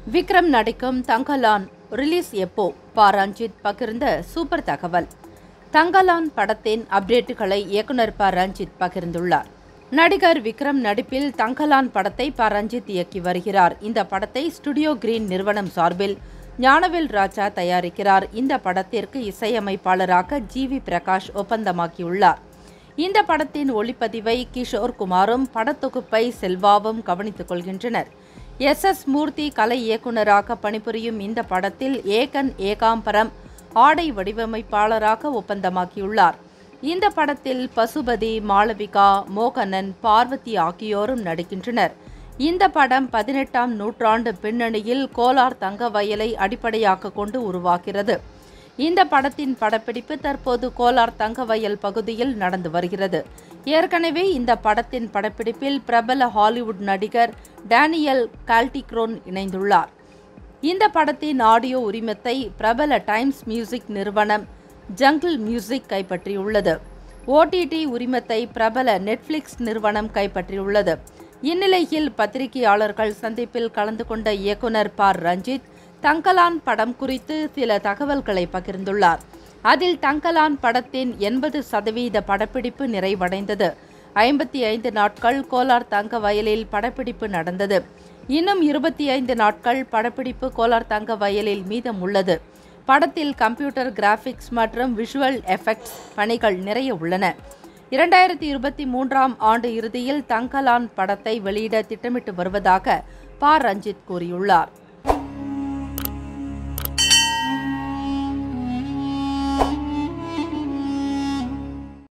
விக்ரம் நடிக்கும் தங்கலான் ரிலீஸ் எப்போ பா ரஞ்சித் பகிர்ந்த சூப்பர் தகவல் தங்கலான் படத்தின் அப்டேட்டுகளை இயக்குனர் ப ரஞ்சித் பகிர்ந்துள்ளார் நடிகர் விக்ரம் நடிப்பில் தங்கலான் படத்தை ப ரஞ்சித் இயக்கி வருகிறார் இந்த படத்தை ஸ்டுடியோ கிரீன் நிறுவனம் சார்பில் ஞானவேல் ராஜா தயாரிக்கிறார் இந்த படத்திற்கு இசையமைப்பாளராக ஜி வி பிரகாஷ் ஒப்பந்தமாக்கியுள்ளார் இந்த படத்தின் ஒளிப்பதிவை கிஷோர் குமாரும் படத்தொகுப்பை செல்வாவும் கவனித்துக் கொள்கின்றனர் எஸ் எஸ் மூர்த்தி கலை இயக்குனராக பணிபுரியும் இந்த படத்தில் ஏகன் ஏகாம்பரம் ஆடை வடிவமைப்பாளராக ஒப்பந்தமாக்கியுள்ளார் இந்த படத்தில் பசுபதி மாளவிகா மோகனன் பார்வதி ஆகியோரும் நடிக்கின்றனர் இந்த படம் பதினெட்டாம் நூற்றாண்டு பின்னணியில் கோலார் தங்க வயலை அடிப்படையாக கொண்டு உருவாகிறது இந்த படத்தின் படப்பிடிப்பு தற்போது கோலார் தங்கவயல் பகுதியில் நடந்து வருகிறது ஏற்கனவே இந்த படத்தின் படப்பிடிப்பில் பிரபல ஹாலிவுட் நடிகர் டேனியல் கால்டிக்ரோன் இணைந்துள்ளார் இந்த படத்தின் ஆடியோ உரிமத்தை பிரபல டைம்ஸ் மியூசிக் நிறுவனம் ஜங்கிள் மியூசிக் கைப்பற்றியுள்ளது ஓடிடி உரிமத்தை பிரபல நெட்ஃபிளிக்ஸ் நிறுவனம் கைப்பற்றியுள்ளது இந்நிலையில் பத்திரிகையாளர்கள் சந்திப்பில் கலந்து கொண்ட இயக்குனர் பார் ரஞ்சித் தங்கலான் படம் குறித்து சில தகவல்களை பகிர்ந்துள்ளார் அதில் தங்கலான் படத்தின் எண்பது சதவீத படப்பிடிப்பு நிறைவடைந்தது ஐம்பத்தி ஐந்து நாட்கள் கோலார் தங்க வயலில் படப்பிடிப்பு நடந்தது இன்னும் இருபத்தி ஐந்து நாட்கள் படப்பிடிப்பு கோலார் தங்க வயலில் மீதம் உள்ளது படத்தில் கம்ப்யூட்டர் கிராபிக்ஸ் மற்றும் விஷுவல் எஃபெக்ட்ஸ் பணிகள் நிறைய உள்ளன இரண்டாயிரத்தி இருபத்தி மூன்றாம் ஆண்டு இறுதியில் தங்கலான் படத்தை வெளியிட திட்டமிட்டு வருவதாக பா ரஞ்சித் கூறியுள்ளார்